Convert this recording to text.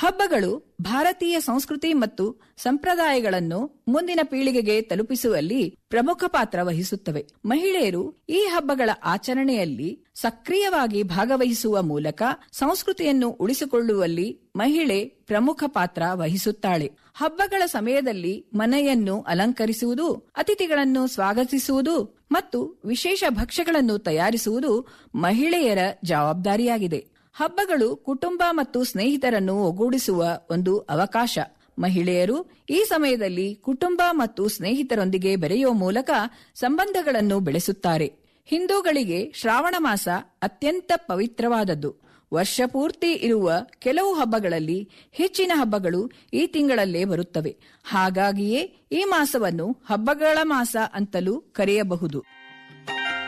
ಹಬ್ಬಗಳು ಭಾರತೀಯ ಸಂಸ್ಕೃತಿ ಮತ್ತು ಸಂಪ್ರದಾಯಗಳನ್ನು ಮುಂದಿನ ಪೀಳಿಗೆಗೆ ತಲುಪಿಸುವಲ್ಲಿ ಪ್ರಮುಖ ಪಾತ್ರ ವಹಿಸುತ್ತವೆ ಮಹಿಳೆಯರು ಈ ಹಬ್ಬಗಳ ಆಚರಣೆಯಲ್ಲಿ ಸಕ್ರಿಯವಾಗಿ ಭಾಗವಹಿಸುವ ಮೂಲಕ ಸಂಸ್ಕೃತಿಯನ್ನು ಉಳಿಸಿಕೊಳ್ಳುವಲ್ಲಿ ಮಹಿಳೆ ಪ್ರಮುಖ ಪಾತ್ರ ವಹಿಸುತ್ತಾಳೆ ಹಬ್ಬಗಳ ಸಮಯದಲ್ಲಿ ಮನೆಯನ್ನು ಅಲಂಕರಿಸುವುದು ಅತಿಥಿಗಳನ್ನು ಸ್ವಾಗತಿಸುವುದು ಮತ್ತು ವಿಶೇಷ ಭಕ್ಷ್ಯಗಳನ್ನು ತಯಾರಿಸುವುದು ಮಹಿಳೆಯರ ಜವಾಬ್ದಾರಿಯಾಗಿದೆ ಹಬ್ಬಗಳು ಕುಟುಂಬ ಮತ್ತು ಸ್ನೇಹಿತರನ್ನು ಒಗ್ಗೂಡಿಸುವ ಒಂದು ಅವಕಾಶ ಮಹಿಳೆಯರು ಈ ಸಮಯದಲ್ಲಿ ಕುಟುಂಬ ಮತ್ತು ಸ್ನೇಹಿತರೊಂದಿಗೆ ಬೆರೆಯುವ ಮೂಲಕ ಸಂಬಂಧಗಳನ್ನು ಬೆಳೆಸುತ್ತಾರೆ ಹಿಂದೂಗಳಿಗೆ ಶ್ರಾವಣ ಮಾಸ ಅತ್ಯಂತ ಪವಿತ್ರವಾದದ್ದು ವರ್ಷಪೂರ್ತಿ ಇರುವ ಕೆಲವು ಹಬ್ಬಗಳಲ್ಲಿ ಹೆಚ್ಚಿನ ಹಬ್ಬಗಳು ಈ ತಿಂಗಳಲ್ಲೇ ಬರುತ್ತವೆ ಹಾಗಾಗಿಯೇ ಈ ಮಾಸವನ್ನು ಹಬ್ಬಗಳ ಮಾಸ ಅಂತಲೂ ಕರೆಯಬಹುದು